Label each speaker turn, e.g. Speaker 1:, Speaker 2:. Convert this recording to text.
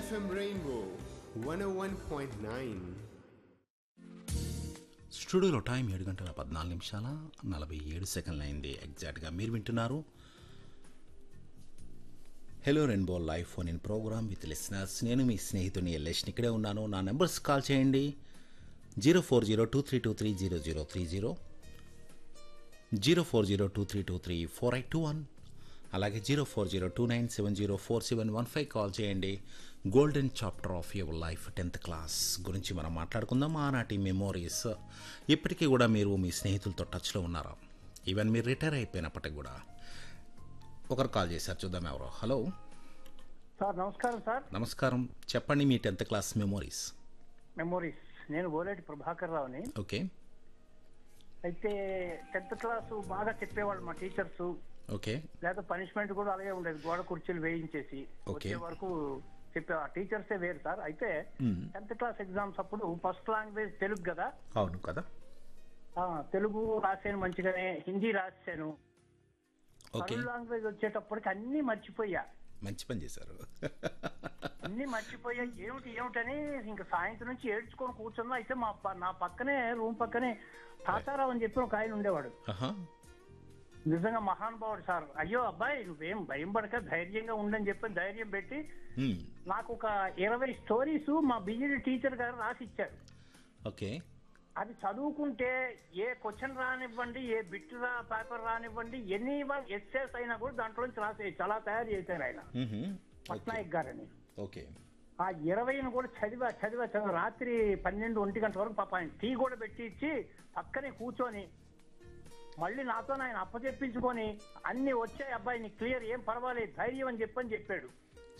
Speaker 1: FM Rainbow 101.9.
Speaker 2: స్టూడియోలో time ఏడు గంటల పద్నాలుగు నిమిషాల నలభై ఏడు సెకండ్లు అయింది ఎగ్జాక్ట్గా మీరు వింటున్నారు hello rainbow live phone in programme with listeners నేను మీ స్నేహితుని ఎల్లేష్ని ఇక్కడే ఉన్నాను నా నెంబర్స్ కాల్ చేయండి zero four zero two three two three zero zero three zero zero four zero two three two three four eight two one అలాగే zero four zero two nine seven zero four seven one five call చేయండి golden chapter of your life tenth class గురించి మనం మాట్లాడుకుందాం ఆనాటి memories ఇప్పటికీ కూడా మీరు మీ స్నేహితులతో టచ్లో ఉన్నారా ఈవెన్ మీరు రిటైర్ అయిపోయినప్పటికి కూడా ఒకరు కాల్ చేశారు చూద్దాం ఎవరో హలో
Speaker 3: సార్ నమస్కారం సార్
Speaker 2: నమస్కారం చెప్పండి మీ టెన్త్ క్లాస్ మెమోరీస్
Speaker 3: మెమోరీస్ నేను ఓలేటి ప్రభాకర్ రావుని
Speaker 2: ఓకే
Speaker 3: అయితే టెన్త్ క్లాస్ బాగా చెప్పేవాళ్ళు మా టీచర్స్
Speaker 2: ఓకే
Speaker 3: లేదా పనిష్మెంట్ కూడా అలాగే ఉండేది గోడ కుర్చీలు వేయించేసి
Speaker 2: Okay.
Speaker 3: వచ్చే వరకు చెప్పే ఆ టీచర్సే వేరు సార్ అయితే టెన్త్ క్లాస్ ఎగ్జామ్స్ అప్పుడు ఫస్ట్ లాంగ్వేజ్ తెలుగు కదా
Speaker 2: అవును కదా
Speaker 3: ఆ, తెలుగు రాసాను మంచిగానే హిందీ రాశాను
Speaker 2: ఓకే
Speaker 3: తమిళ లాంగ్వేజ్ వచ్చేటప్పటికి అన్ని మర్చిపోయా
Speaker 2: మంచి పని చేశారు
Speaker 3: అన్ని మర్చిపోయా ఏమిటి ఏమిటని ఇంకా సాయంత్రం నుంచి ఏడ్చుకొని కూర్చున్నా అయితే మా ప- నా పక్కనే రూమ్ పక్కనే తాతారావు అని చెప్పి ఒక ఆయన ఉండేవాడు
Speaker 2: ఆహా
Speaker 3: నిజంగా మహానుభావుడు సార్ అయ్యో అబ్బాయి నువ్వేం భయం పడక ధైర్యంగా ఉండని చెప్పి ధైర్యం పెట్టి
Speaker 2: మ్మ్.
Speaker 3: నాకు ఒక ఇరవై స్టోరీస్ మా బిజెడి టీచర్ గారు రాసి ఇచ్చారు
Speaker 2: ఓకే
Speaker 3: అది చదువుకుంటే ఏ క్వశ్చన్ రానివ్వండి ఏ బిట్ రా పేపర్ రానివ్వండి ఎన్ని ఎస్ఎస్ అయినా కూడా దాంట్లో నుంచి రాసేయచ్చు అలా తయారు చేశారు ఆయన
Speaker 2: మ్హూ. ఓకే
Speaker 3: పట్నాయక్ గారని
Speaker 2: ఓకే
Speaker 3: ఆ ఇరవైని కూడా చదివా చదివా చదివా రాత్రి పన్నెండు ఒంటి గంటల వరకు పాప ఆయన టీ కూడా పెట్టి ఇచ్చి పక్కనే కూర్చొని మళ్ళీ నాతో ఆయన అప్పచెప్పించుకొని అన్ని వచ్చాయి అబ్బాయి నీకు క్లియర్ ఏం పర్వాలేదు ధైర్యం అని చెప్పని చెప్పాడు